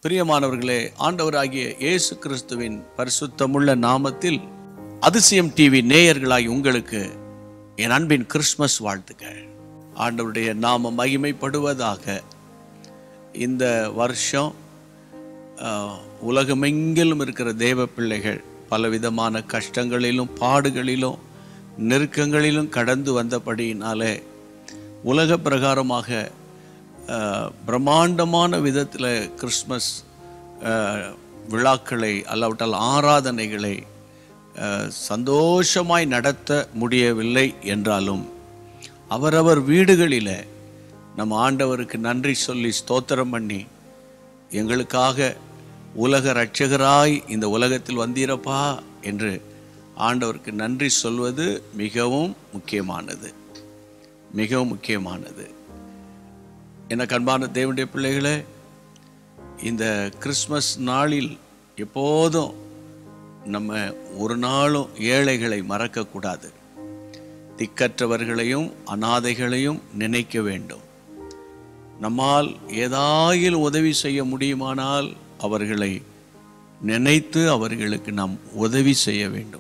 பிரியமானவர்களே ஆண்டவராகிய இயேசு கிறிஸ்துவின் பரிசுத்தமுள்ள நாமத்தில் அதிசயம் டிவி நேயர்களாய் உங்களுக்கு என் அன்பின் கிறிஸ்மஸ் வாழ்த்துக்கள் ஆண்டவருடைய நாம மகிமைப்படுவதாக இந்த வருஷம் ஆஹ், உலகமெங்கிலும் இருக்கிற தேவ பிள்ளைகள் பலவிதமான கஷ்டங்களிலும் பாடுகளிலும் நெருக்கங்களிலும் கடந்து வந்தபடியினாலே உலக பிரகாரமாக ஆஹ், பிரம்மாண்டமான விதத்தில் கிறிஸ்மஸ் ஆஹ், விழாக்களை அல்லாவிட்டால் ஆராதனைகளை ஆஹ், சந்தோஷமாய் நடத்த முடியவில்லை என்றாலும் அவரவர் வீடுகளில் நம்ம ஆண்டவருக்கு நன்றி சொல்லி ஸ்தோத்திரம் பண்ணி எங்களுக்காக உலக இரட்சகராய் இந்த உலகத்தில் வந்தீரப்பா என்று ஆண்டவருக்கு நன்றி சொல்வது மிகவும் முக்கியமானது மிகவும் முக்கியமானது என்ன கண்பான தேவனுடைய பிள்ளைகளே இந்த கிறிஸ்மஸ் நாளில் எப்போதும் நம்ம ஒரு நாளும் ஏழைகளை மறக்கக்கூடாது திக்கற்றவர்களையும் அனாதைகளையும் நினைக்க வேண்டும் நம்மால் ஏதாயில் உதவி செய்ய முடியுமானால் அவர்களை நினைத்து அவர்களுக்கு நாம் உதவி செய்ய வேண்டும்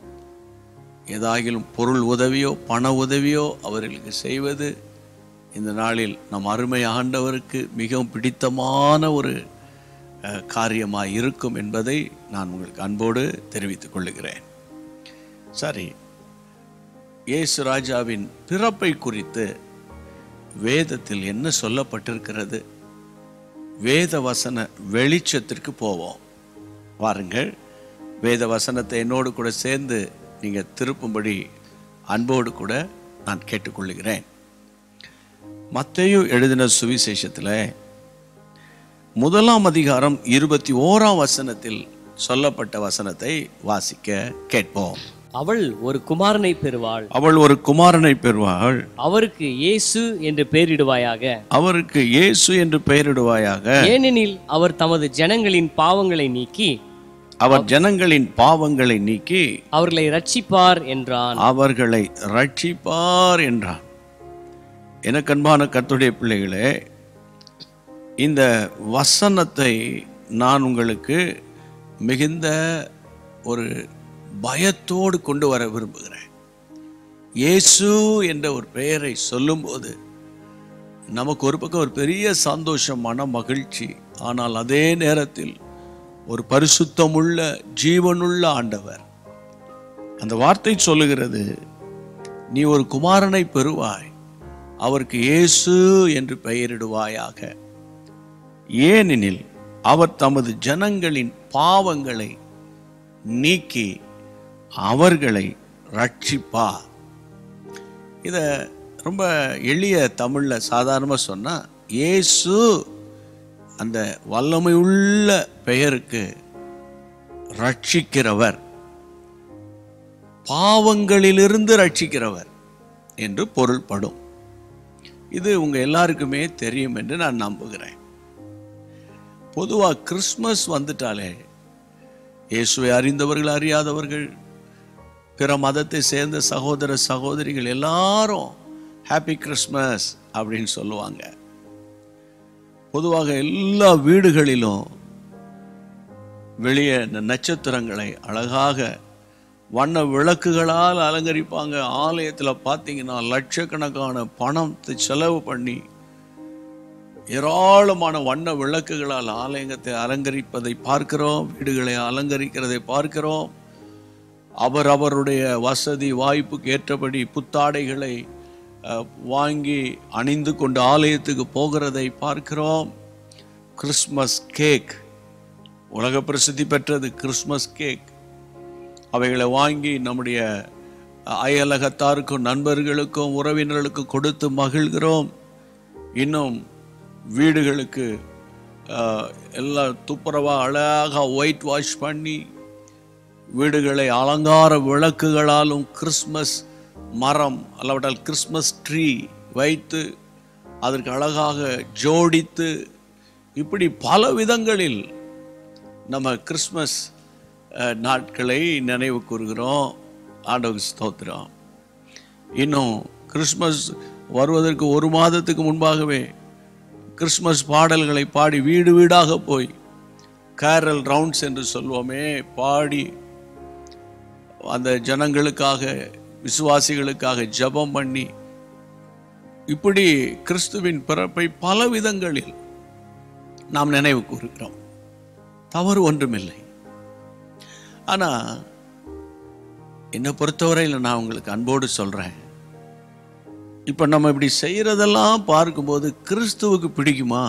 ஏதாகிலும் பொருள் உதவியோ பண உதவியோ அவர்களுக்கு செய்வது இந்த நாளில் நம் அருமை ஆண்டவருக்கு மிகவும் பிடித்தமான ஒரு அஹ், காரியமாய் இருக்கும் என்பதை நான் உங்களுக்கு அன்போடு தெரிவித்துக் கொள்ளுகிறேன் சரி இயேசு ராஜாவின் பிறப்பை குறித்து வேதத்தில் என்ன சொல்லப்பட்டிருக்கிறது வேத வசன வெளிச்சத்திற்கு போவோம் வாருங்கள் வேத வசனத்தை என்னோடு கூட சேர்ந்து நீங்கள் திருப்பும்படி அன்போடு கூட நான் கேட்டுக்கொள்கிறேன் மத்தேயு எழுதின சுவிசேஷத்தில் முதலாம் அதிகாரம் இருபத்தி ஓராம் வசனத்தில் சொல்லப்பட்ட வசனத்தை வாசிக்க கேட்போம் அவள் ஒரு குமாரனை பெறுவாள் அவள் ஒரு குமாரனை பெறுவாள் அவருக்கு இயேசு என்று பெயரிடுவாயாக அவருக்கு இயேசு என்று பெயரிடுவாயாக ஏனெனில் அவர் தமது ஜனங்களின் பாவங்களை நீக்கி அவர் ஜனங்களின் பாவங்களை நீக்கி அவர்களை ரட்சிப்பார் என்றான் அவர்களை ரட்சிப்பார் என்றான் எனக்கு அன்பான கர்த்தருடைய பிள்ளைகளே இந்த வசனத்தை நான் உங்களுக்கு மிகுந்த ஒரு பயத்தோடு கொண்டு வர விரும்புகிறேன் இயேசு என்ற ஒரு பெயரை சொல்லும்போது நமக்கு ஒரு பக்கம் ஒரு பெரிய சந்தோஷமான மகிழ்ச்சி ஆனால் அதே நேரத்தில் ஒரு பரிசுத்தமுள்ள ஜீவனுள்ள ஆண்டவர் அந்த வார்த்தை சொல்லுகிறது நீ ஒரு குமாரனை பெறுவாய் அவருக்கு இயேசு என்று பெயரிடுவாயாக ஏனெனில் அவர் தமது ஜனங்களின் பாவங்களை நீக்கி அவர்களை ரட்சிப்பார் இத ரொம்ப எளிய தமிழ்ல சாதாரணமா சொன்னா இயேசு அந்த வல்லமையுள்ள பெயருக்கு ரட்சிக்கிறவர் பாவங்களிலிருந்து ரட்சிக்கிறவர் என்று பொருள்படும் இது உங்க எல்லாருக்குமே தெரியும் என்று நான் நம்புகிறேன் பொதுவா கிறிஸ்மஸ் வந்துட்டாலே இயேசுவை அறிந்தவர்கள் அறியாதவர்கள் பிற மதத்தை சேர்ந்த சகோதர சகோதரிகள் எல்லாரும் ஹாப்பி கிறிஸ்மஸ் அப்படின்னு சொல்லுவாங்க பொதுவாக எல்லா வீடுகளிலும் வெளியே இந்த நட்சத்திரங்களை அழகாக வண்ண விளக்குகளால் அலங்கரிப்பாங்க ஆலயத்தில் பார்த்தீங்கன்னா லட்சக்கணக்கான பணத்தை செலவு பண்ணி ஏராளமான வண்ண விளக்குகளால் ஆலயத்தை அலங்கரிப்பதை பார்க்கிறோம் வீடுகளை அலங்கரிக்கிறதை பார்க்கிறோம் அவர் அவருடைய வசதி வாய்ப்புக்கு ஏற்றபடி புத்தாடைகளை அஹ், வாங்கி அணிந்து கொண்டு ஆலயத்துக்கு போகிறதை பார்க்கிறோம் கிறிஸ்மஸ் கேக் உலக பிரசித்தி பெற்றது கிறிஸ்மஸ் கேக் அவைகளை வாங்கி நம்முடைய அயலகத்தாருக்கும் நண்பர்களுக்கும் உறவினர்களுக்கும் கொடுத்து மகிழ்கிறோம் இன்னும் வீடுகளுக்கு ஆஹ், எல்லாம் துப்புரவா அழகாக ஒயிட் வாஷ் பண்ணி வீடுகளை அலங்கார விளக்குகளாலும் கிறிஸ்மஸ் மரம் அல்லாவிட்டால் கிறிஸ்மஸ் ட்ரீ வைத்து அதற்கு அழகாக ஜோடித்து இப்படி பல விதங்களில் நம்ம கிறிஸ்மஸ் அஹ், நாட்களை நினைவு கூறுகிறோம் ஆண்டவர் ஸ்தோத்திரம் இன்னும் கிறிஸ்மஸ் வருவதற்கு ஒரு மாதத்துக்கு முன்பாகவே கிறிஸ்மஸ் பாடல்களை பாடி வீடு வீடாக போய் கேரல் ரவுண்ட்ஸ் என்று சொல்வோமே பாடி அந்த ஜனங்களுக்காக விசுவாசிகளுக்காக ஜெபம் பண்ணி இப்படி கிறிஸ்துவின் பிறப்பை பல விதங்களில் நாம் நினைவு கூறுகிறோம் தவறு ஒன்றுமில்லை ஆனா என்னை பொறுத்தவரையில் நான் உங்களுக்கு அன்போடு சொல்றேன் இப்ப நம்ம இப்படி செய்யறதெல்லாம் பார்க்கும்போது கிறிஸ்துவுக்கு பிடிக்குமா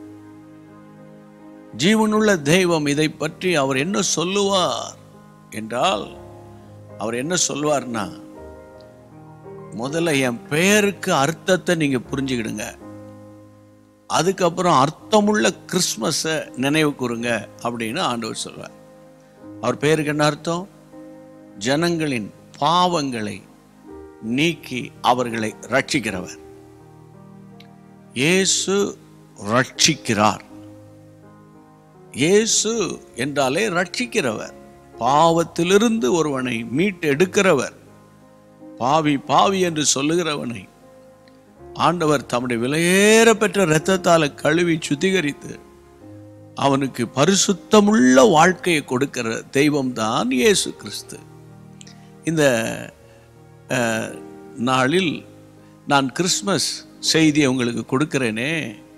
ஜீவனுள்ள தெய்வம் இதை பற்றி அவர் என்ன சொல்லுவார் என்றால் அவர் என்ன சொல்வார்னா முதல்ல என் பெயருக்கு அர்த்தத்தை நீங்க புரிஞ்சுக்கிடுங்க அதுக்கப்புறம் அர்த்தமுள்ள கிறிஸ்மஸை நினைவு கூறுங்க அப்படின்னு ஆண்டவர் சொல்வார் அவர் பெயருக்கு என்ன அர்த்தம் ஜனங்களின் பாவங்களை நீக்கி அவர்களை ரட்சிக்கிறவர் இயேசு ரட்சிக்கிறார் இயேசு என்றாலே ரட்சிக்கிறவர் பாவத்திலிருந்து ஒருவனை மீட்டெடுக்கிறவர் பாவி பாவி என்று சொல்லுகிறவனை ஆண்டவர் தம்முடைய விலையேற பெற்ற இரத்தத்தால கழுவி சுத்திகரித்து அவனுக்கு பரிசுத்தமுள்ள வாழ்க்கையை கொடுக்கிற தெய்வம்தான் இயேசு கிறிஸ்து இந்த அஹ், நாளில் நான் கிறிஸ்மஸ் செய்தியை உங்களுக்கு கொடுக்கிறேனே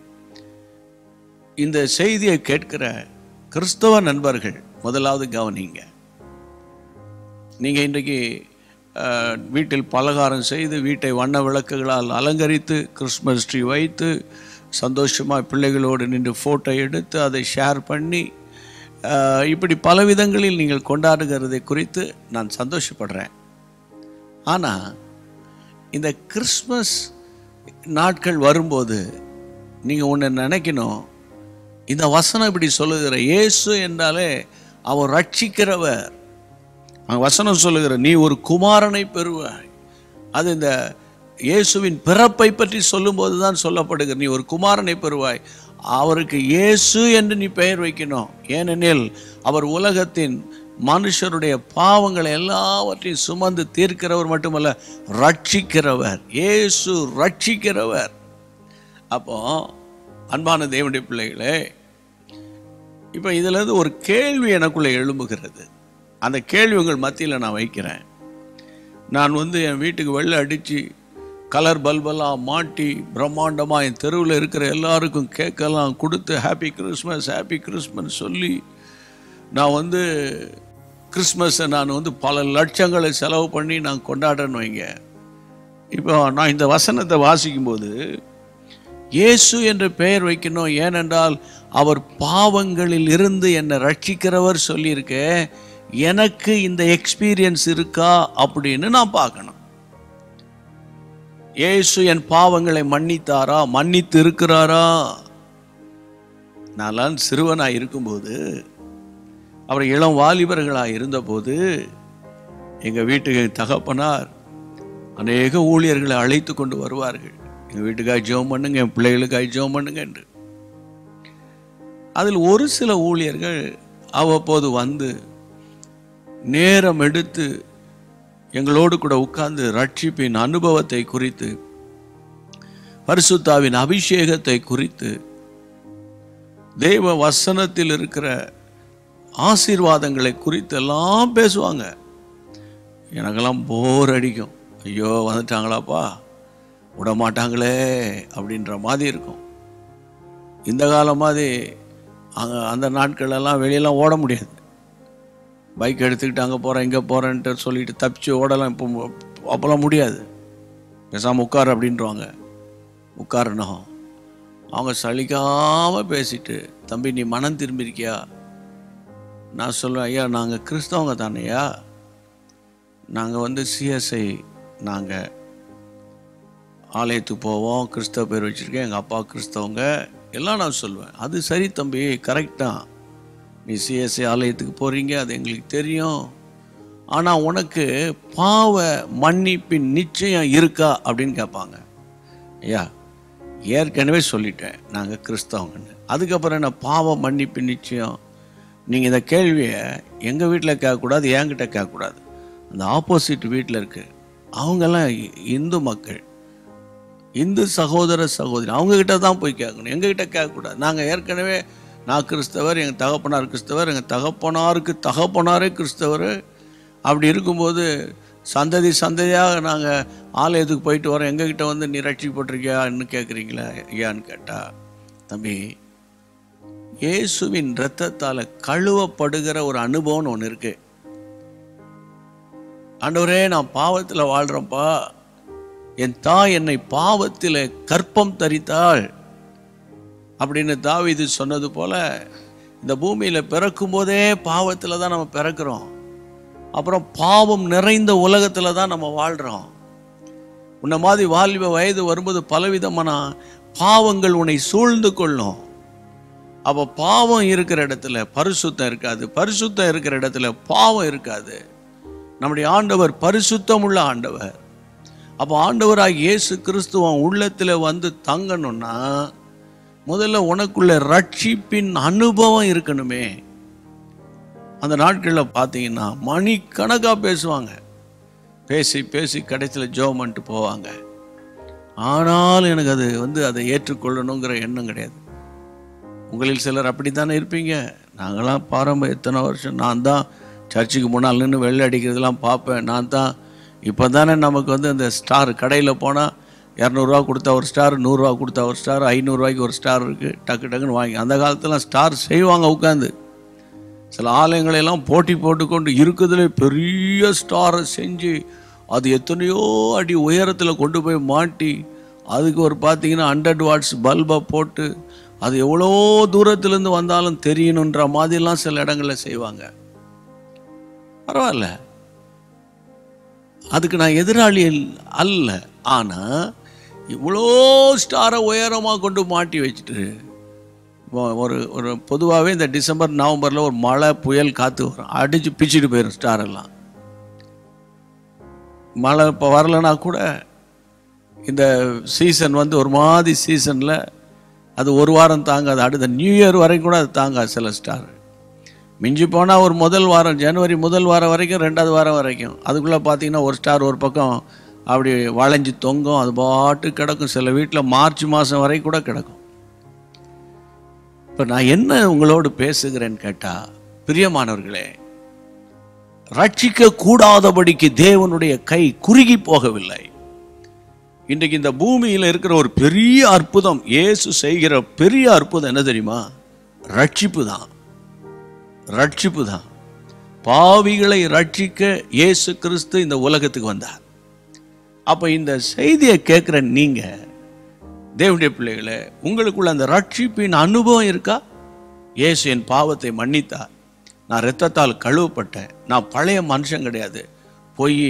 இந்த செய்தியை கேட்கிற கிறிஸ்தவ நண்பர்கள் முதலாவது கவனிங்க நீங்கள் இன்றைக்கு அஹ், வீட்டில் பலகாரம் செய்து வீட்டை வண்ண விளக்குகளால் அலங்கரித்து கிறிஸ்மஸ் ட்ரீ வைத்து சந்தோஷமாக பிள்ளைகளோடு நின்று ஃபோட்டோ எடுத்து அதை ஷேர் பண்ணி அஹ், இப்படி பல விதங்களில் நீங்கள் கொண்டாடுகிறதை குறித்து நான் சந்தோஷப்படுறேன் ஆனால் இந்த கிறிஸ்மஸ் நாட்கள் வரும்போது நீங்கள் ஒன்று நினைக்கணும் இந்த வசனம் இப்படி சொல்லுகிற இயேசு என்றாலே அவர் ரட்சிக்கிறவர் அங்க வசனம் சொல்லுகிற நீ ஒரு குமாரனை பெறுவாய் அது இந்த இயேசுவின் பிறப்பை பற்றி சொல்லும்போது தான் சொல்லப்படுகிற நீ ஒரு குமாரனை பெறுவாய் அவருக்கு இயேசு என்று நீ பெயர் வைக்கணும் ஏனெனில் அவர் உலகத்தின் மனுஷருடைய பாவங்களை எல்லாவற்றையும் சுமந்து தீர்க்கிறவர் மட்டுமல்ல ரட்சிக்கிறவர் இயேசு ரட்சிக்கிறவர் அப்போ அன்பான தேவனுடைய பிள்ளைகளே இப்போ இதிலிருந்து ஒரு கேள்வி எனக்குள்ளே எழும்புகிறது அந்த கேள்வி உங்கள் மத்தியில் நான் வைக்கிறேன் நான் வந்து என் வீட்டுக்கு வெள்ளை அடித்து கலர் பல்பெல்லாம் மாட்டி பிரம்மாண்டமாக என் தெருவில் இருக்கிற எல்லாருக்கும் கேக்கெல்லாம் கொடுத்து ஹாப்பி கிறிஸ்மஸ் ஹாப்பி கிறிஸ்மஸ் சொல்லி நான் வந்து கிறிஸ்மஸை நான் வந்து பல லட்சங்களை செலவு பண்ணி நான் கொண்டாடுறேன்னு வைங்க இப்போ நான் இந்த வசனத்தை வாசிக்கும்போது இயேசு என்ற பெயர் வைக்கணும் ஏனென்றால் அவர் பாவங்களில் இருந்து என்னை ரட்சிக்கிறவர் சொல்லியிருக்க எனக்கு இந்த எக்ஸ்பீரியன்ஸ் இருக்கா அப்படின்னு நான் பார்க்கணும் இயேசு என் பாவங்களை மன்னித்தாரா மன்னித்து இருக்கிறாரா நான்லாம் சிறுவனாக இருக்கும்போது அவர் இளம் வாலிபர்களாக இருந்தபோது எங்கள் வீட்டுக்கு என் தகப்பனார் அநேக ஊழியர்களை அழைத்து கொண்டு வருவார்கள் எங்கள் வீட்டுக்காக ஜெபம் பண்ணுங்க என் பிள்ளைகளுக்காக ஜெபம் பண்ணுங்க என்று அதில் ஒரு சில ஊழியர்கள் அவ்வப்போது வந்து நேரம் எடுத்து எங்களோடு கூட உட்கார்ந்து ரட்சிப்பின் அனுபவத்தை குறித்து பரிசுத்தாவின் அபிஷேகத்தை குறித்து தேவ வசனத்தில் இருக்கிற ஆசீர்வாதங்களை குறித்து எல்லாம் பேசுவாங்க எனக்கெல்லாம் போர் அடிக்கும் ஐயோ வந்துட்டாங்களாப்பா விட மாட்டாங்களே அப்படின்ற மாதிரி இருக்கும் இந்த காலம் மாதிரி அங்கே அந்த நாட்களெல்லாம் வெளியெல்லாம் ஓட முடியாது பைக் எடுத்துக்கிட்டு அங்கே போகிறேன் இங்கே போகிறேன்ட்டு சொல்லிட்டு தப்பிச்சு ஓடலாம் இப்போ மு- அப்போல்லாம் முடியாது பேசாமல் உட்காரு அப்படின்றவாங்க உட்காரணும் அவங்க சலிக்காமல் பேசிட்டு தம்பி நீ மனம் திரும்பியிருக்கியா நான் சொல்லுவேன் ஐயா நாங்கள் கிறிஸ்தவங்க தானேயா நாங்கள் வந்து சிஎஸ்ஐ நாங்கள் ஆலயத்துக்கு போவோம் கிறிஸ்தவ பேர் வச்சுருக்கேன் எங்கள் அப்பா கிறிஸ்தவங்க எல்லாம் நான் சொல்லுவேன் அது சரி தம்பி கரெக்ட் தான் நீ சிஎஸ்ஐ ஆலயத்துக்கு போகிறீங்க அது எங்களுக்கு தெரியும் ஆனால் உனக்கு பாவ மன்னிப்பின் நிச்சயம் இருக்கா அப்படின்னு கேட்பாங்க ஐயா ஏற்கனவே சொல்லிட்டேன் நாங்கள் கிறிஸ்தவங்கன்னு அதுக்கப்புறம் என்ன பாவ மன்னிப்பின் நிச்சயம் நீங்கள் இந்த கேள்வியை எங்கள் வீட்டில் கேட்கக்கூடாது என்கிட்ட கேட்கக்கூடாது அந்த ஆப்போசிட் வீட்டில் இருக்கு அவங்கெல்லாம் இ- இந்து மக்கள் இந்து சகோதர சகோதரி அவங்க கிட்ட தான் போய் கேட்கணும் எங்ககிட்ட கேட்கக்கூடாது நாங்கள் ஏற்கனவே நான் கிறிஸ்தவர் எங்கள் தகப்பனார் கிறிஸ்தவர் எங்கள் தகப்பனாருக்கு தகப்பனாரே கிறிஸ்தவர் அப்படி இருக்கும்போது சந்ததி சந்ததியாக நாங்கள் ஆலயத்துக்கு போயிட்டு வரோம் எங்ககிட்ட வந்து நீ ரட்சிக்கப்பட்டிருக்கியான்னு கேட்குறீங்களா ஐயான்னு கேட்டா தம்பி இயேசுவின் இரத்தத்தால் கழுவப்படுகிற ஒரு அனுபவம்னு ஒன்று இருக்கு ஆண்டவரே நான் பாவத்தில் வாழ்கிறேன்ப்பா என் தாய் என்னை பாவத்தில் கற்பம் தரித்தாள் அப்படின்னு தாவீது சொன்னது போல இந்த பூமியில் பிறக்கும் போதே பாவத்தில் தான் நம்ம பிறக்கிறோம் அப்புறம் பாவம் நிறைந்த உலகத்தில் தான் நம்ம வாழ்கிறோம் உன்னை மாதிரி வாலிப வயது வரும்போது பலவிதமான பாவங்கள் உன்னை சூழ்ந்து கொள்ளும் அப்போ பாவம் இருக்கிற இடத்துல பரிசுத்தம் இருக்காது பரிசுத்தம் இருக்கிற இடத்துல பாவம் இருக்காது நம்முடைய ஆண்டவர் பரிசுத்தம் உள்ள ஆண்டவர் அப்போ ஆண்டவராக இயேசு கிறிஸ்துவன் உள்ளத்தில் வந்து தங்கணும்னா முதல்ல உனக்குள்ள ரட்சிப்பின் அனுபவம் இருக்கணுமே அந்த நாட்களில் பார்த்தீங்கன்னா மணிக்கணக்காக பேசுவாங்க பேசி பேசி கடைசியில் ஜோம் பண்ணிட்டு போவாங்க ஆனாலும் எனக்கு அது வந்து அதை ஏற்றுக்கொள்ளணுங்கிற எண்ணம் கிடையாது உங்களில் சிலர் அப்படி தானே இருப்பீங்க நாங்களாம் பாரம்பரிய எத்தனை வருஷம் நான் தான் சர்ச்சுக்கு முன்னால் நின்று வெள்ளை அடிக்கிறதெல்லாம் பார்ப்பேன் நான் தான் இப்போ தானே நமக்கு வந்து அந்த ஸ்டார் கடையில் போனால் இரநூறுவா கொடுத்தா ஒரு ஸ்டார் நூறுரூவா கொடுத்தா ஒரு ஸ்டார் ஐநூறுரூவாய்க்கு ஒரு ஸ்டார் இருக்குது டக்கு டக்குன்னு வாங்கி அந்த காலத்துலாம் ஸ்டார் செய்வாங்க உட்காந்து சில ஆலயங்களெல்லாம் போட்டி போட்டுக்கொண்டு இருக்குதுல பெரிய ஸ்டாரை செஞ்சு அது எத்தனையோ அடி உயரத்தில் கொண்டு போய் மாட்டி அதுக்கு ஒரு பார்த்தீங்கன்னா ஹண்ட்ரட் வாட்ஸ் பல்பை போட்டு அது எவ்வளோ தூரத்துலேருந்து வந்தாலும் தெரியணுன்ற மாதிரிலாம் சில இடங்களில் செய்வாங்க பரவாயில்ல அதுக்கு நான் எதிராளி அல்ல ஆனால் இவ்வளோ ஸ்டாரை உயரமாக கொண்டு மாட்டி வச்சுட்டு இப்போ ஒரு ஒரு பொதுவாகவே இந்த டிசம்பர் நவம்பரில் ஒரு மழை புயல் காற்று வரும் அடித்து பிச்சுட்டு போயிடும் ஸ்டார் எல்லாம் மழை இப்போ வரலைன்னா கூட இந்த சீசன் வந்து ஒரு மாதிரி சீசனில் அது ஒரு வாரம் தாங்காது அடுத்த நியூ இயர் வரைக்கும் கூட அது தாங்காது சில ஸ்டார் மிஞ்சி போனால் ஒரு முதல் வாரம் ஜனவரி முதல் வாரம் வரைக்கும் ரெண்டாவது வாரம் வரைக்கும் அதுக்குள்ளே பார்த்தீங்கன்னா ஒரு ஸ்டார் ஒரு பக்கம் அப்படி வளைஞ்சு தொங்கும் அது பாட்டு கிடக்கும் சில வீட்டில் மார்ச் மாதம் வரைக்கும் கூட கிடக்கும் இப்போ நான் என்ன உங்களோடு பேசுகிறேன்னு கேட்டால் பிரியமானவர்களே ரட்சிக்க கூடாதபடிக்கு தேவனுடைய கை குறுகி போகவில்லை இன்றைக்கு இந்த பூமியில் இருக்கிற ஒரு பெரிய அற்புதம் இயேசு செய்கிற பெரிய அற்புதம் என்ன தெரியுமா ரட்சிப்பு தான் ரட்சிப்பு தான் பாவிகளை ரட்சிக்க இயேசு கிறிஸ்து இந்த உலகத்துக்கு வந்தார் அப்போ இந்த செய்தியை கேட்குற நீங்க தேவனுடைய பிள்ளைகளே உங்களுக்குள்ள அந்த ரட்சிப்பின் அனுபவம் இருக்கா இயேசு என் பாவத்தை மன்னித்தார் நான் இரத்தத்தால் கழுவப்பட்டேன் நான் பழைய மனுஷன் கிடையாது போய்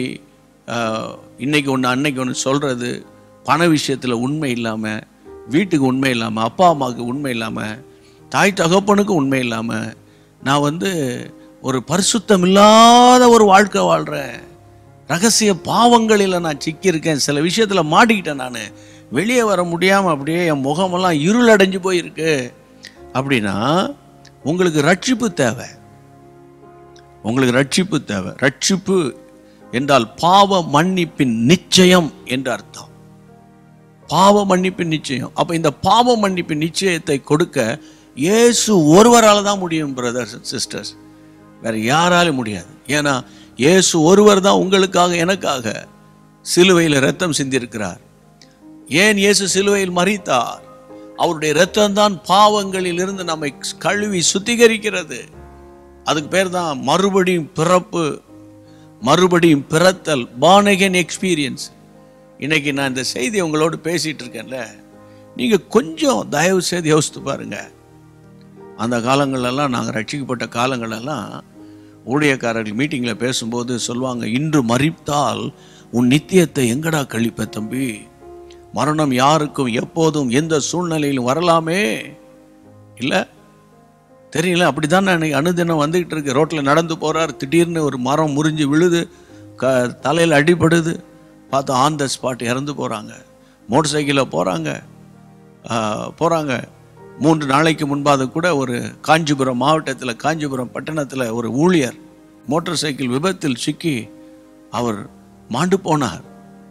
இன்னைக்கு ஒன்று அன்னைக்கு ஒன்று சொல்கிறது பண விஷயத்தில் உண்மை இல்லாமல் வீட்டுக்கு உண்மை இல்லாமல் அப்பா அம்மாவுக்கு உண்மை இல்லாமல் தாய் தகப்பனுக்கு உண்மை இல்லாமல் நான் வந்து ஒரு பரிசுத்தம் இல்லாத ஒரு வாழ்க்கை வாழ்கிறேன் ரகசிய பாவங்களில் நான் சிக்கியிருக்கேன் சில விஷயத்தில் மாட்டிக்கிட்டேன் நான் வெளியே வர முடியாமல் அப்படியே என் முகமெல்லாம் இருளடைஞ்சு போயிருக்கு அப்படின்னா உங்களுக்கு ரட்சிப்பு தேவை உங்களுக்கு ரட்சிப்பு தேவை ரட்சிப்பு என்றால் பாவ மன்னிப்பின் நிச்சயம் என்று அர்த்தம் பாவ மன்னிப்பின் நிச்சயம் அப்போ இந்த பாவ மன்னிப்பின் நிச்சயத்தை கொடுக்க இயேசு ஒருவரால் தான் முடியும் பிரதர்ஸ் சிஸ்டர்ஸ் வேற யாராலும் முடியாது ஏன்னா இயேசு ஒருவர் தான் உங்களுக்காக எனக்காக சிலுவையில் ரத்தம் சிந்திருக்கிறார் ஏன் இயேசு சிலுவையில் மறித்தார் அவருடைய ரத்தம் தான் பாவங்களில் இருந்து நம்மை கழுவி சுத்திகரிக்கிறது அதுக்கு பேர் தான் மறுபடியும் பிறப்பு மறுபடியும் பிறத்தல் பானகன் எக்ஸ்பீரியன்ஸ் இன்னைக்கு நான் இந்த செய்தி உங்களோடு பேசிட்டு இருக்கேன்ல நீங்க கொஞ்சம் தயவு செய்து யோசித்து பாருங்க அந்த காலங்களெல்லாம் நாங்கள் ரட்சிக்கப்பட்ட காலங்களெல்லாம் ஊழியக்காரர்கள் மீட்டிங்கில் பேசும்போது சொல்லுவாங்க இன்று மறித்தால் உன் நித்தியத்தை எங்கடா கழிப்ப தம்பி மரணம் யாருக்கும் எப்போதும் எந்த சூழ்நிலையிலும் வரலாமே இல்லை தெரியல அப்படி தான் நான் அனுதினம் வந்துக்கிட்டு இருக்கு ரோட்டில் நடந்து போகிறார் திடீர்னு ஒரு மரம் முறிஞ்சு விழுது க தலையில் அடிபடுது பார்த்தா ஆன் த ஸ்பாட் இறந்து போகிறாங்க மோட்டர் சைக்கிளில் போகிறாங்க போகிறாங்க மூன்று நாளைக்கு முன்பாக கூட ஒரு காஞ்சிபுரம் மாவட்டத்தில் காஞ்சிபுரம் பட்டணத்தில் ஒரு ஊழியர் மோட்டார் சைக்கிள் விபத்தில் சிக்கி அவர் மாண்டு போனார்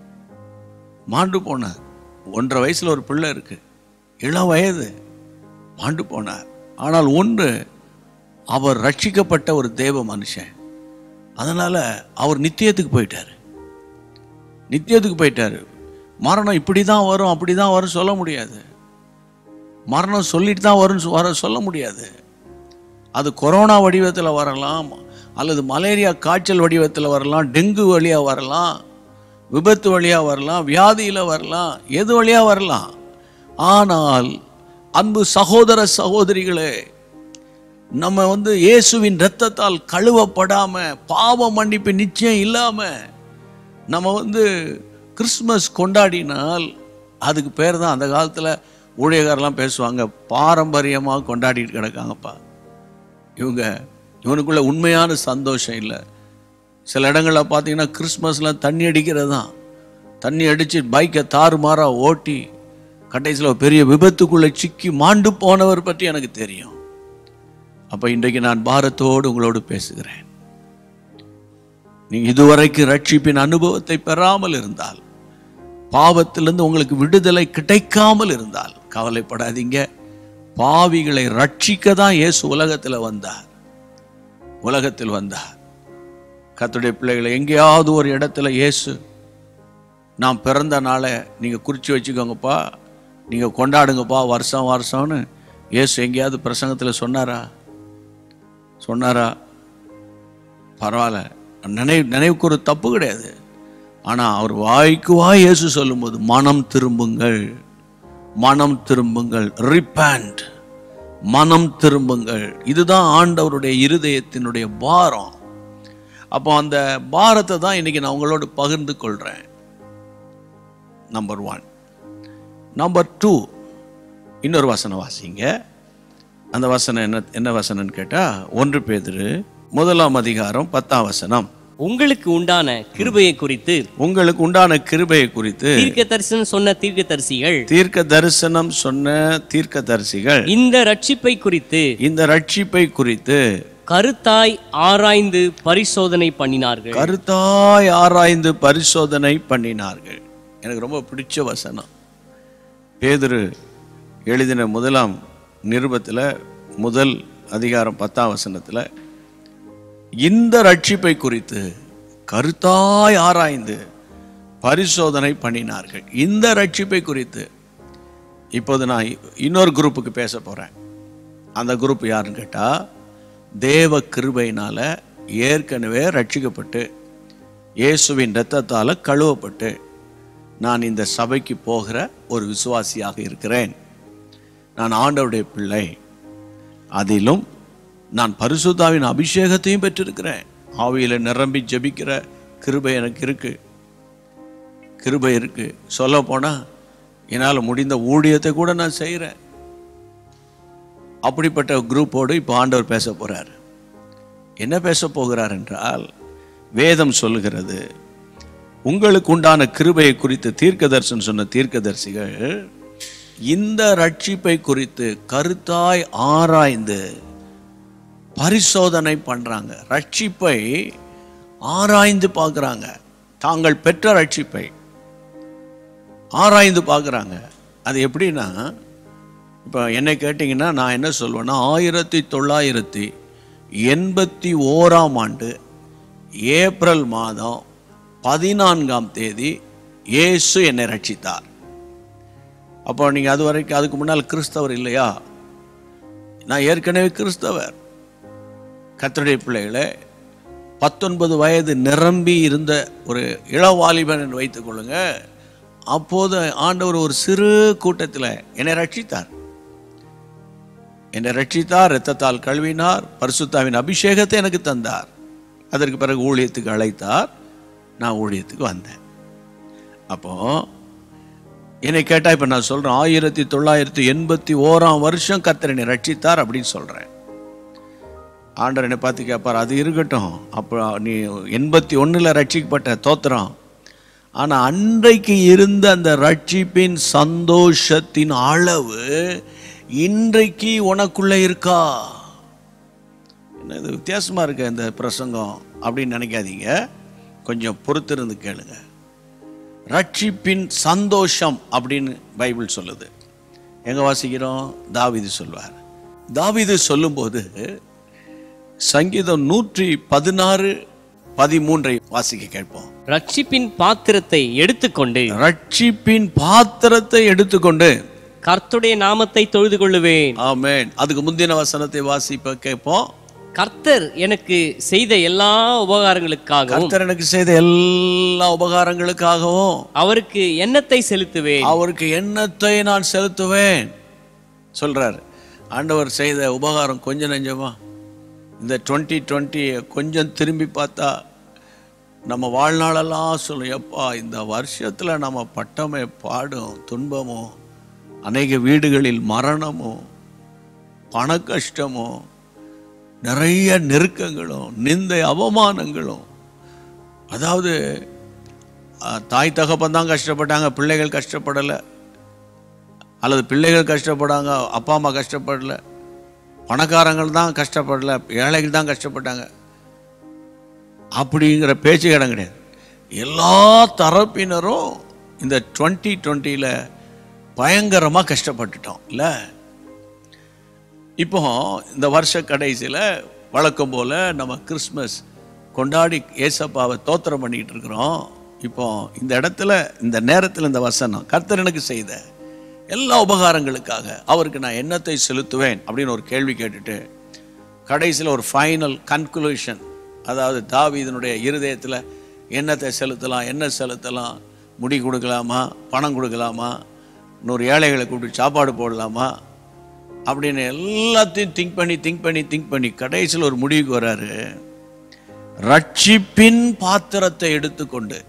மாண்டு போனார் ஒன்றரை வயசில் ஒரு பிள்ளை இருக்கு இளம் வயது மாண்டு போனார் ஆனால் ஒன்று அவர் ரட்சிக்கப்பட்ட ஒரு தேவ மனுஷன் அதனால் அவர் நித்தியத்துக்கு போயிட்டார் நித்தியத்துக்கு போயிட்டார் மரணம் இப்படி தான் வரும் அப்படி தான் வரும் சொல்ல முடியாது மரணம் சொல்லிட்டு தான் வரும் வர சொல்ல முடியாது அது கொரோனா வடிவத்தில் வரலாம் அல்லது மலேரியா காய்ச்சல் வடிவத்தில் வரலாம் டெங்கு வழியாக வரலாம் விபத்து வழியாக வரலாம் வியாதியில் வரலாம் எது வழியாக வரலாம் ஆனால் அன்பு சகோதர சகோதரிகளே நம்ம வந்து இயேசுவின் இரத்தத்தால் கழுவப்படாம பாவ மன்னிப்பு நிச்சயம் இல்லாம நம்ம வந்து கிறிஸ்மஸ் கொண்டாடினால் அதுக்கு பேர் தான் அந்த காலத்தில் ஊழியக்காரெல்லாம் பேசுவாங்க பாரம்பரியமாக கொண்டாடிட்டு கிடக்காங்கப்பா இவங்க இவனுக்குள்ள உண்மையான சந்தோஷம் இல்லை சில இடங்களில் பார்த்தீங்கன்னா கிறிஸ்மஸ்லாம் தண்ணி அடிக்கிறது தான் தண்ணி அடித்து பைக்கை தாறுமாறாக ஓட்டி கடைசியில் ஒரு பெரிய விபத்துக்குள்ளே சிக்கி மாண்டு போனவர் பற்றி எனக்கு தெரியும் அப்போ இன்றைக்கு நான் பாரத்தோடு உங்களோடு பேசுகிறேன் நீங்கள் இதுவரைக்கும் ரட்சிப்பின் அனுபவத்தை பெறாமல் இருந்தால் பாவத்திலிருந்து உங்களுக்கு விடுதலை கிடைக்காமல் இருந்தால் கவலைப்படாதீங்க பாவிகளை ரட்சிக்க தான் இயேசு உலகத்தில் வந்தார் உலகத்தில் வந்தார் கர்த்தருடைய பிள்ளைகளை எங்கேயாவது ஒரு இடத்துல இயேசு நான் பிறந்த நாளை நீங்கள் குறித்து வச்சுக்கோங்கப்பா நீங்கள் கொண்டாடுங்கப்பா வருஷம் வருஷம்னு இயேசு எங்கேயாவது பிரசங்கத்தில் சொன்னாரா சொன்னாரா பரவாயில்ல நினைவு நினைவுக்கு ஒரு தப்பு கிடையாது ஆனால் அவர் வாய்க்கு வாய் இயேசு சொல்லும்போது மனம் திரும்புங்கள் மனம் திரும்புங்கள் ரிப்பேண்ட் மனம் திரும்புங்கள் இதுதான் ஆண்டவருடைய இருதயத்தினுடைய பாரம் அப்போ அந்த பாரத்தை தான் இன்னைக்கு நான் உங்களோடு பகிர்ந்து கொள்கிறேன் நம்பர் ஒன் நம்பர் டூ இன்னொரு வசனம் வாசிங்க அந்த வசனம் என்ன என்ன வசனம்னு கேட்டால் ஒன்று பேதுரு முதலாம் அதிகாரம் பத்தாம் வசனம் உங்களுக்கு உண்டான கிருபையை குறித்து உங்களுக்கு உண்டான கிருபையை குறித்து தீர்க்க தரிசனம் சொன்ன தீர்க்க தரிசிகள் தீர்க்க தரிசனம் சொன்ன தீர்க்க தரிசிகள் இந்த ரட்சிப்பை குறித்து இந்த ரட்சிப்பை குறித்து கருத்தாய் ஆராய்ந்து பரிசோதனை பண்ணினார்கள் கருத்தாய் ஆராய்ந்து பரிசோதனை பண்ணினார்கள் எனக்கு ரொம்ப பிடிச்ச வசனம் பேதுரு எழுதின முதலாம் நிருபத்தில் முதல் அதிகாரம் பத்தாம் வசனத்தில் இந்த ரட்சிப்பை குறித்து கருத்தாய் ஆராய்ந்து பரிசோதனை பண்ணினார்கள் இந்த ரட்சிப்பை குறித்து இப்போது நான் இன்னொரு குரூப்புக்கு பேச போகிறேன் அந்த குரூப் யாருன்னு கேட்டால் தேவ கிருபையினால் ஏற்கனவே ரட்சிக்கப்பட்டு இயேசுவின் இரத்தத்தால் கழுவப்பட்டு நான் இந்த சபைக்கு போகிற ஒரு விசுவாசியாக இருக்கிறேன் நான் ஆண்டவருடைய பிள்ளை அதிலும் நான் பரிசுத்தாவின் அபிஷேகத்தையும் பெற்றிருக்கிறேன் ஆவியில் நிரம்பி ஜெபிக்கிற கிருபை எனக்கு இருக்கு கிருபை இருக்கு சொல்ல போனால் என்னால் முடிந்த ஊழியத்தை கூட நான் செய்கிறேன் அப்படிப்பட்ட குரூப்போடு இப்போ ஆண்டவர் பேச போகிறார் என்ன பேச போகிறார் என்றால் வேதம் சொல்லுகிறது உங்களுக்கு உண்டான கிருபையை குறித்து தீர்க்கதர்சன் சொன்ன தீர்க்கதரிசிகள் இந்த ரட்சிப்பை குறித்து கருத்தாய் ஆராய்ந்து பரிசோதனை பண்றாங்க ரட்சிப்பை ஆராய்ந்து பார்க்குறாங்க தாங்கள் பெற்ற ரட்சிப்பை ஆராய்ந்து பார்க்குறாங்க அது எப்படின்னா இப்போ என்னை கேட்டிங்கன்னா நான் என்ன சொல்வேன்னா ஆயிரத்தி தொள்ளாயிரத்தி எண்பத்தி ஓராம் ஆண்டு ஏப்ரல் மாதம் பதினான்காம் தேதி இயேசு என்னை ரட்சித்தார் அப்போ நீங்கள் அது வரைக்கும் அதுக்கு முன்னால் கிறிஸ்தவர் இல்லையா நான் ஏற்கனவே கிறிஸ்தவர் கத்தருடைய பிள்ளைகளை பத்தொன்பது வயது நிரம்பி இருந்த ஒரு இளவாலிபன் என்று வைத்துக்கொள்ளுங்க அப்போது ஆண்டவர் ஒரு சிறு கூட்டத்தில் என்னை ரட்சித்தார் என்னை ரட்சித்தார் இரத்தத்தால் கழுவினார் பரிசுத்தாவின் அபிஷேகத்தை எனக்கு தந்தார் அதற்கு பிறகு ஊழியத்துக்கு அழைத்தார் நான் ஊழியத்துக்கு வந்தேன் அப்போ என்னை கேட்டால் இப்போ நான் சொல்கிறேன் ஆயிரத்தி தொள்ளாயிரத்தி எண்பத்தி ஓராம் வருஷம் கர்த்தர் என்னை ரட்சித்தார் அப்படின்னு சொல்கிறேன் ஆண்டவர் என்னை பார்த்து கேட்பார் அது இருக்கட்டும் அப்போ நீ எண்பத்தி ஒன்றில் ரட்சிக்கப்பட்ட தோத்திரம் ஆனால் அன்றைக்கு இருந்த அந்த ரட்சிப்பின் சந்தோஷத்தின் அளவு இன்றைக்கு உனக்குள்ளே இருக்கா என்ன இது வித்தியாசமாக இருக்கு இந்த பிரசங்கம் அப்படின்னு நினைக்காதீங்க கொஞ்சம் பொறுத்திருந்து கேளுங்க ரட்சிப்பின் சந்தோஷம் அப்படின்னு பைபிள் சொல்லுது எங்க வாசிக்கிறோம் தாவீது சொல்வார் தாவீது சொல்லும்போது சங்கீதம் நூற்றி பதினாறு பதிமூன்றை வாசிக்க கேட்போம் ரட்சிப்பின் பாத்திரத்தை எடுத்துக்கொண்டு ரட்சிப்பின் பாத்திரத்தை எடுத்துக்கொண்டு கர்த்தருடைய நாமத்தை தொழுது கொள்ளுவேன் ஆமென் அதுக்கு முந்தின வசனத்தை வாசிப்ப கேட்போம் கர்த்தர் எனக்கு செய்த எல்லா உபகாரங்களுக்காகவும் கர்த்தர் எனக்கு செய்த எல்லா உபகாரங்களுக்காகவும் அவருக்கு எண்ணத்தை செலுத்துவேன் அவருக்கு எண்ணத்தை நான் செலுத்துவேன் சொல்றார் ஆண்டவர் செய்த உபகாரம் கொஞ்சம் நெஞ்சமா இந்த டுவெண்ட்டி டுவெண்ட்டி கொஞ்சம் திரும்பி பார்த்தா நம்ம வாழ்நாளெல்லாம் சொல்லும் எப்பா இந்த வருஷத்துல நம்ம பட்டமே பாடும் துன்பமோ அநேக வீடுகளில் மரணமோ பண கஷ்டமோ நிறைய நெருக்கங்களும் நிந்தை அவமானங்களும் அதாவது அஹ், தாய் தகப்பன் தான் கஷ்டப்பட்டாங்க பிள்ளைகள் கஷ்டப்படலை அல்லது பிள்ளைகள் கஷ்டப்படாங்க அப்பா அம்மா கஷ்டப்படல பணக்காரங்கள் தான் கஷ்டப்படல ஏழைகள் தான் கஷ்டப்பட்டாங்க அப்படிங்கிற பேச்சு இடம் கிடையாது எல்லா தரப்பினரும் இந்த டுவெண்ட்டி டுவெண்ட்டியில் பயங்கரமாக கஷ்டப்பட்டுட்டோம் இல்லை இப்போ இந்த வருஷ கடைசியில் வழக்கம் போல் நம்ம கிறிஸ்மஸ் கொண்டாடி ஏசப்பாவை தோத்திரம் பண்ணிக்கிட்டு இருக்கிறோம் இப்போ இந்த இடத்துல இந்த நேரத்தில் இந்த வசனம் கர்த்தர் எனக்கு செய்த எல்லா உபகாரங்களுக்காக அவருக்கு நான் எண்ணத்தை செலுத்துவேன் அப்படின்னு ஒரு கேள்வி கேட்டுட்டு கடைசியில் ஒரு ஃபைனல் கன்க்ளூஷன் அதாவது தாவீதனுடைய இருதயத்தில் எண்ணத்தை செலுத்தலாம் என்ன செலுத்தலாம் முடி கொடுக்கலாமா பணம் கொடுக்கலாமா நூறு ஏழைகளை கூப்பிட்டு சாப்பாடு போடலாமா அப்படின்னு எல்லாத்தையும் திங்க் பண்ணி திங்க் பண்ணி திங்க் பண்ணி கடைசியில் ஒரு முடிவுக்கு வராரு ரட்சிப்பின் பாத்திரத்தை எடுத்துக்கொண்டு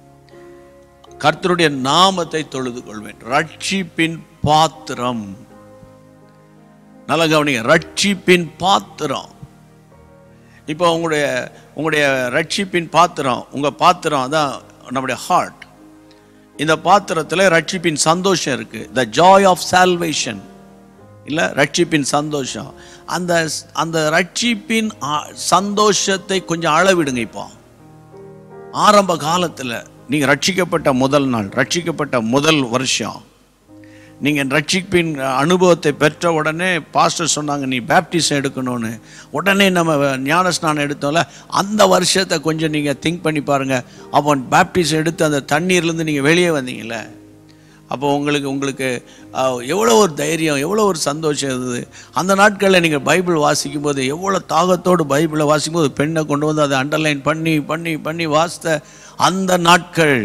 கர்த்தருடைய நாமத்தை தொழுது கொள்வேன் ரட்சிப்பின் பாத்திரம் நல்ல கவனிங்க ரட்சிப்பின் பாத்திரம் இப்போ உங்களுடைய உங்களுடைய ரட்சிப்பின் பாத்திரம் உங்க பாத்திரம் அதான் நம்முடைய ஹார்ட் இந்த பாத்திரத்தில் ரட்சிப்பின் சந்தோஷம் இருக்கு த ஜாய் ஆஃப் சால்வேஷன் இல்லை ரட்சிப்பின் சந்தோஷம் அந்த அந்த ரட்சிப்பின் ஆ- சந்தோஷத்தை கொஞ்சம் அளவிடுங்க இப்போ ஆரம்ப காலத்தில் நீங்கள் ரட்சிக்கப்பட்ட முதல் நாள் ரட்சிக்கப்பட்ட முதல் வருஷம் நீங்கள் ரட்சிப்பின் அனுபவத்தை பெற்ற உடனே பாஸ்டர் சொன்னாங்க நீ பேப்டிசம் எடுக்கணும்னு உடனே நம்ம ஞானஸ்நானம் எடுத்தோம்ல அந்த வருஷத்தை கொஞ்சம் நீங்கள் திங்க் பண்ணி பாருங்கள் அப்போ பேப்டிசம் எடுத்து அந்த தண்ணீர்லேருந்து நீங்கள் வெளியே வந்தீங்கல்ல அப்போ உங்களுக்கு உங்களுக்கு அஹ், எவ்வளோ ஒரு தைரியம் எவ்வளோ ஒரு சந்தோஷம் இருந்தது அந்த நாட்களில் நீங்கள் பைபிள் வாசிக்கும் போது எவ்வளோ தாகத்தோடு பைபிளை வாசிக்கும் போது பெண்ணை கொண்டு வந்து அதை அண்டர்லைன் பண்ணி பண்ணி பண்ணி வாசித்த அந்த நாட்கள்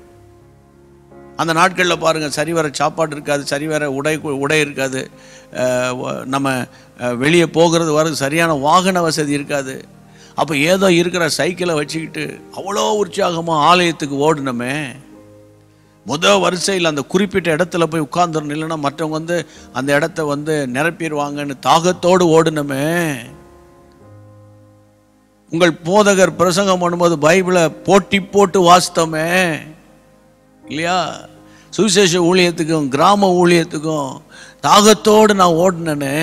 அந்த நாட்களில் பாருங்கள் சரிவர சாப்பாடு இருக்காது சரிவர உடை உடை இருக்காது அஹ், வ- நம்ம அஹ், வெளியே போகிறது வரது சரியான வாகன வசதி இருக்காது அப்போ ஏதோ இருக்கிற சைக்கிளை வச்சுக்கிட்டு அவ்வளோ உற்சாகமாக ஆலயத்துக்கு ஓடுனோமே முத வரிசையில் அந்த குறிப்பிட்ட இடத்துல போய் உட்கார்ந்துடணும் இல்லைன்னா மற்றவங்க வந்து அந்த இடத்த வந்து நிரப்பிடுவாங்கன்னு தாகத்தோடு ஓடுனோமே உங்கள் போதகர் பிரசங்கம் பண்ணும்போது பைபிளை போட்டி போட்டு வாசித்தோமே இல்லையா சுவிசேஷ ஊழியத்துக்கும் கிராம ஊழியத்துக்கும் தாகத்தோடு நான் ஓடினேனே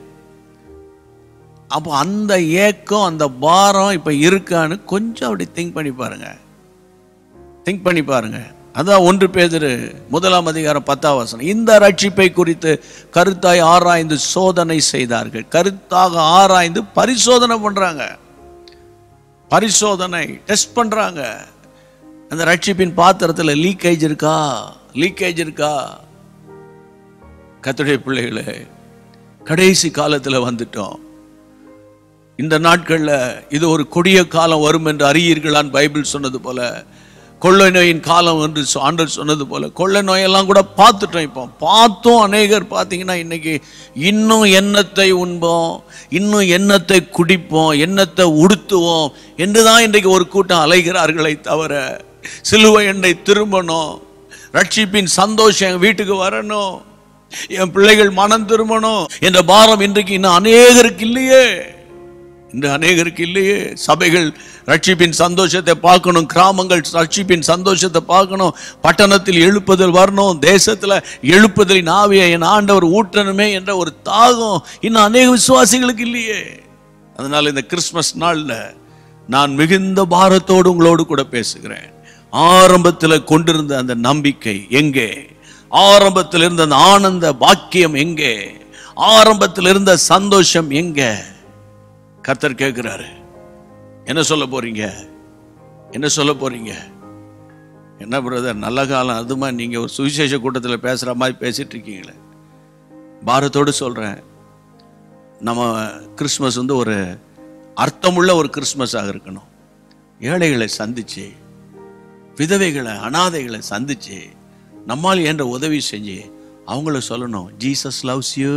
அப்போ அந்த ஏக்கம் அந்த பாரம் இப்போ இருக்கான்னு கொஞ்சம் அப்படி திங்க் பண்ணி பாருங்க திங்க் பண்ணி பாருங்க அதான் ஒன்று பேதிரு முதலாம் அதிகாரம் பத்தாம் வசனம் இந்த ரட்சிப்பை குறித்து கருத்தாய் ஆராய்ந்து சோதனை செய்தார்கள் கருத்தாக ஆராய்ந்து பரிசோதனை பண்றாங்க பரிசோதனை டெஸ்ட் பண்றாங்க அந்த ரட்சிப்பின் பாத்திரத்தில் லீக்கேஜ் இருக்கா லீக்கேஜ் இருக்கா கத்துடைய பிள்ளைகளே கடைசி காலத்தில் வந்துட்டோம் இந்த நாட்களில் இது ஒரு கொடிய காலம் வரும் என்று அறியீர்களான் பைபிள் சொன்னது போல கொள்ளை நோயின் காலம் என்று சொ- ஆண்டவர் சொன்னது போல கொள்ளை நோயெல்லாம் கூட பார்த்துட்டோம் இப்போ பார்த்தும் அநேகர் பார்த்தீங்கன்னா இன்னைக்கு இன்னும் எண்ணத்தை உண்போம் இன்னும் எண்ணத்தை குடிப்போம் எண்ணத்தை உடுத்துவோம் என்று தான் இன்றைக்கு ஒரு கூட்டம் அலைகிறார்களே தவிர சிலுவை எண்ணெய் திரும்பணும் ரட்சிப்பின் சந்தோஷம் என் வீட்டுக்கு வரணும் என் பிள்ளைகள் மனம் திரும்பணும் என்ற பாரம் இன்றைக்கு இன்னும் அநேகருக்கு இல்லையே இன்று அநேகருக்கு இல்லையே சபைகள் ரட்சிப்பின் சந்தோஷத்தை பார்க்கணும் கிராமங்கள் ரட்சிப்பின் சந்தோஷத்தை பார்க்கணும் பட்டணத்தில் எழுப்புதல் வரணும் தேசத்துல எழுப்புதலின் ஆவியை என் ஆண்டவர் ஊற்றணுமே என்ற ஒரு தாகம் இன்னும் அநேக விசுவாசிகளுக்கு இல்லையே அதனால இந்த கிறிஸ்மஸ் நாள்ல நான் மிகுந்த பாரத்தோடு உங்களோடு கூட பேசுகிறேன் ஆரம்பத்தில் கொண்டிருந்த அந்த நம்பிக்கை எங்கே ஆரம்பத்தில் இருந்த அந்த ஆனந்த பாக்கியம் எங்கே ஆரம்பத்தில் இருந்த சந்தோஷம் எங்க கர்த்தர் கேட்கிறாரு என்ன சொல்ல போறீங்க என்ன சொல்ல போறீங்க என்ன பிரதர் நல்ல காலம் அதுமா நீங்க ஒரு சுவிசேஷ கூட்டத்தில் பேசுற மாதிரி பேசிட்டு இருக்கீங்களே பாரத்தோடு சொல்றேன் நம்ம கிறிஸ்மஸ் வந்து ஒரு அர்த்தமுள்ள ஒரு கிறிஸ்மஸாக இருக்கணும் ஏழைகளை சந்திச்சு விதவைகளை அனாதைகளை சந்திச்சு நம்மால் என்ற உதவி செஞ்சு அவங்கள சொல்லணும் ஜீசஸ் லவ்ஸ் யூ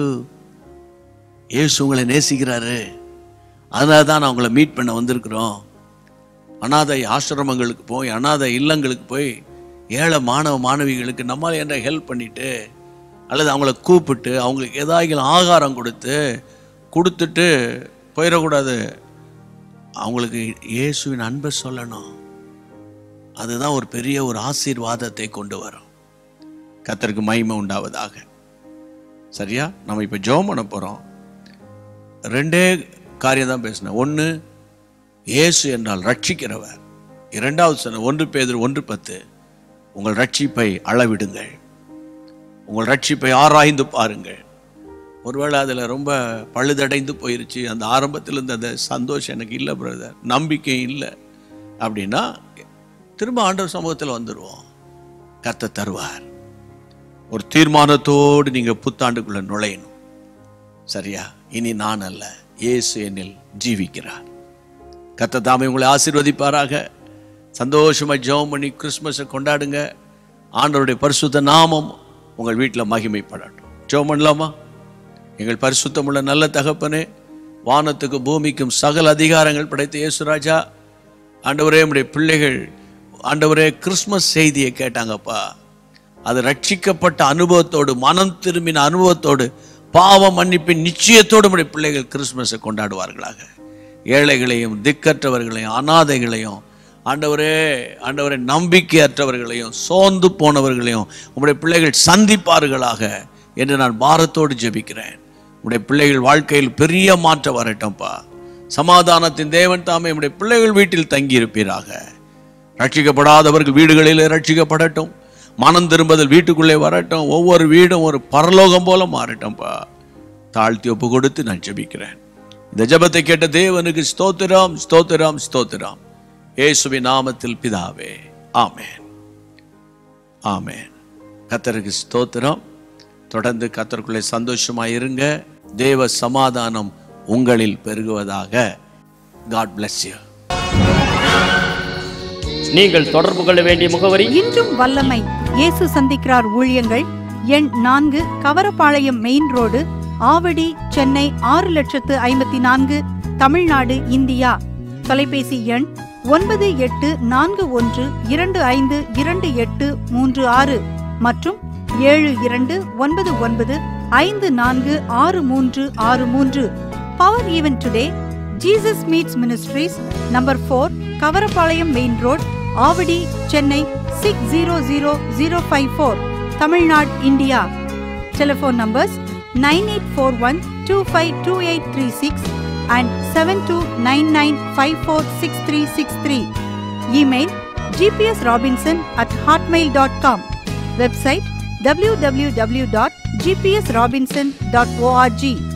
ஏசு உங்களை நேசிக்கிறாரு அதனால தான் நான் உங்களை மீட் பண்ண வந்திருக்கிறோம் அனாதை ஆசிரமங்களுக்கு போய் அனாதை இல்லங்களுக்கு போய் ஏழை மாணவ மாணவிகளுக்கு நம்மால் என்ற ஹெல்ப் பண்ணிட்டு அல்லது அவங்கள கூப்பிட்டு அவங்களுக்கு ஏதாவது ஆகாரம் கொடுத்து கொடுத்துட்டு போயிடக்கூடாது அவங்களுக்கு இயேசுவின் அன்பை சொல்லணும் அதுதான் ஒரு பெரிய ஒரு ஆசீர்வாதத்தை கொண்டு வரும் கத்தருக்கு மகிமை உண்டாவதாக சரியா நம்ம இப்போ ஜெபம் பண்ண போகிறோம் ரெண்டே காரியம் தான் பேசினேன் ஒன்று இயேசு என்றால் ரட்சிக்கிறவர் இரண்டாவது சொன்ன ஒன்று பேதர் ஒன்று பத்து உங்கள் ரட்சிப்பை அளவிடுங்கள் உங்கள் ரட்சிப்பை ஆராய்ந்து பாருங்கள் ஒருவேளை அதில் ரொம்ப பழுதடைந்து போயிருச்சு அந்த ஆரம்பத்தில் இருந்த அந்த சந்தோஷம் எனக்கு இல்லை பிரதர் நம்பிக்கை இல்லை அப்படின்னா திரும்ப ஆண்டவர் சமூகத்தில் வந்துடுவோம் கத்த தருவார் ஒரு தீர்மானத்தோடு நீங்கள் புத்தாண்டுக்குள்ள நுழையணும் சரியா இனி நான் அல்ல இயேசு என்னில் ஜீவிக்கிறார் கத்த தாமே உங்களை ஆசீர்வதிப்பாராக சந்தோஷமா ஜெபம் பண்ணி கிறிஸ்மஸை கொண்டாடுங்க ஆண்டவருடைய பரிசுத்த நாமம் உங்கள் வீட்டில் மகிமைப்படட்டும் ஜெபம் பண்ணலாமா எங்கள் பரிசுத்தமுள்ள நல்ல தகப்பனே வானத்துக்கு பூமிக்கும் சகல அதிகாரங்கள் படைத்த இயேசுராஜா ஆண்டவரே நம்முடைய பிள்ளைகள் ஆண்டவரே கிறிஸ்மஸ் செய்தியை கேட்டாங்கப்பா அது ரட்சிக்கப்பட்ட அனுபவத்தோடு மனம் திரும்பின அனுபவத்தோடு பாவ மன்னிப்பின் நிச்சயத்தோடு நம்முடைய பிள்ளைகள் கிறிஸ்மஸை கொண்டாடுவார்களாக ஏழைகளையும் திக்கற்றவர்களையும் அனாதைகளையும் ஆண்டவரே ஆண்டவரே நம்பிக்கையற்றவர்களையும் சோர்ந்து போனவர்களையும் உம்முடைய பிள்ளைகள் சந்திப்பார்களாக என்று நான் பாரத்தோடு ஜெபிக்கிறேன் உம்முடைய பிள்ளைகள் வாழ்க்கையில் பெரிய மாற்றம் வரட்டும்ப்பா சமாதானத்தின் தேவன் தாமே உம்முடைய பிள்ளைகள் வீட்டில் தங்கியிருப்பீராக ரட்சிக்கப்படாதவர்கள் வீடுகளில் ரட்சிக்கப்படட்டும் மனம் திரும்புதல் வீட்டுக்குள்ளே வரட்டும் ஒவ்வொரு வீடும் ஒரு பரலோகம் போல மாறட்டும்ப்பா தாழ்த்தி ஒப்பு கொடுத்து நான் ஜெபிக்கிறேன் இந்த ஜெபத்தை கேட்ட தேவனுக்கு ஸ்தோத்திரம் ஸ்தோத்திரம் ஸ்தோத்திரம் இயேசுவின் நாமத்தில் பிதாவே ஆமென் ஆமென் கத்தருக்கு ஸ்தோத்திரம் தொடர்ந்து கத்தருக்குள்ளே சந்தோஷமா இருங்க தேவ சமாதானம் உங்களில் பெருகுவதாக காட் bless you நீங்கள் தொடர்பு கொள்ள வேண்டிய முகவரி இன்றும் வல்லமை இயேசு சந்திக்கிறார் ஊழியங்கள் எண் நான்கு கவரப்பாளையம் மெயின் ரோடு ஆவடி சென்னை ஆறு லட்சத்து ஐம்பத்தி நான்கு தமிழ்நாடு இந்தியா தொலைபேசி எண் ஒன்பது எட்டு நான்கு ஒன்று இரண்டு ஐந்து இரண்டு எட்டு மூன்று ஆறு மற்றும் ஏழு இரண்டு ஒன்பது ஒன்பது ஐந்து நான்கு ஆறு மூன்று ஆறு மூன்று power even today Jesus meets ministries number four Kavarapalayam main road Avadi Chennai six zero zero zero five four Tamil Nadu India telephone numbers nine eight four one two five two eight three six and seven two nine nine five four six three six three email GPS Robinson at Hotmail dot com website www.gpsrobinson.org